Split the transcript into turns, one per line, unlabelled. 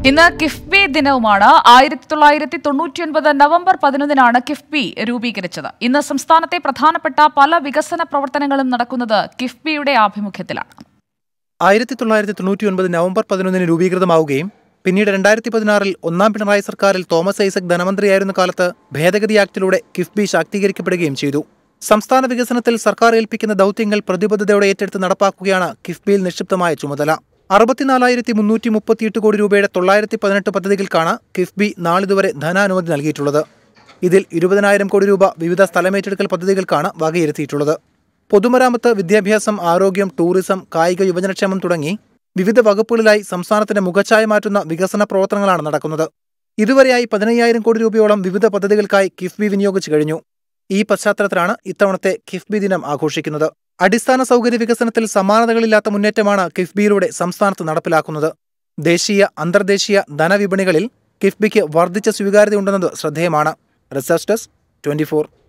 ഇന്ന് കിഫ്ബി ദിനവുമാണ് ആയിരത്തി തൊള്ളായിരത്തി തൊണ്ണൂറ്റിയൊൻപത് നവംബർ പതിനൊന്നിനാണ് കിഫ്ബി രൂപീകരിച്ചത് ഇന്ന് സംസ്ഥാനത്തെ പ്രധാനപ്പെട്ട പല വികസന പ്രവർത്തനങ്ങളും നടക്കുന്നത് കിഫ്ബിയുടെ ആഭിമുഖ്യത്തിലാണ്
ആയിരത്തി തൊള്ളായിരത്തി തൊണ്ണൂറ്റി ഒൻപത് നവംബർ പതിനൊന്നിന് രൂപീകൃതമാവുകയും പിന്നീട് രണ്ടായിരത്തി പതിനാറിൽ ഒന്നാം പിണറായി സർക്കാരിൽ തോമസ് ഐസക് ധനമന്ത്രിയായിരുന്ന കാലത്ത് ഭേദഗതി ആക്ടിലൂടെ കിഫ്ബി ശാക്തീകരിക്കപ്പെടുകയും ചെയ്തു സംസ്ഥാന വികസനത്തിൽ സർക്കാർ ഏൽപ്പിക്കുന്ന ദൗത്യങ്ങൾ പ്രതിബദ്ധതയോടെ ഏറ്റെടുത്ത് നടപ്പാക്കുകയാണ് കിഫ്ബിയിൽ നിക്ഷിപ്തമായ ചുമതല അറുപത്തിനാലായിരത്തി മുന്നൂറ്റി മുപ്പത്തിയെട്ട് കോടി രൂപയുടെ തൊള്ളായിരത്തി പതിനെട്ട് പദ്ധതികൾക്കാണ് കിഫ്ബി നാളിതുവരെ ധനാനുമതി നൽകിയിട്ടുള്ളത് ഇതിൽ ഇരുപതിനായിരം കോടി രൂപ വിവിധ സ്ഥലമേറ്റെടുക്കൽ പദ്ധതികൾക്കാണ് വകയിരുത്തിയിട്ടുള്ളത് പൊതുമരാമത്ത് വിദ്യാഭ്യാസം ആരോഗ്യം ടൂറിസം കായിക യുവജനക്ഷേമം തുടങ്ങി വിവിധ വകുപ്പുകളിലായി സംസ്ഥാനത്തിന്റെ മുഖച്ഛായ മാറ്റുന്ന വികസന പ്രവർത്തനങ്ങളാണ് നടക്കുന്നത് ഇതുവരെയായി പതിനയ്യായിരം കോടി രൂപയോളം വിവിധ പദ്ധതികൾക്കായി കിഫ്ബി വിനിയോഗിച്ചു കഴിഞ്ഞു ഈ പശ്ചാത്തലത്തിലാണ് ഇത്തവണത്തെ കിഫ്ബി ദിനം ആഘോഷിക്കുന്നത് അടിസ്ഥാന സൗകര്യ വികസനത്തിൽ സമാനതകളില്ലാത്ത മുന്നേറ്റമാണ് കിഫ്ബിയിലൂടെ സംസ്ഥാനത്ത് നടപ്പിലാക്കുന്നത് ദേശീയ അന്തർദേശീയ ധനവിപണികളിൽ കിഫ്ബിക്ക് വർദ്ധിച്ച സ്വീകാര്യതയുണ്ടെന്നത് ശ്രദ്ധേയമാണ് റിസർച്ച് ഡെസ്ക് ട്വന്റി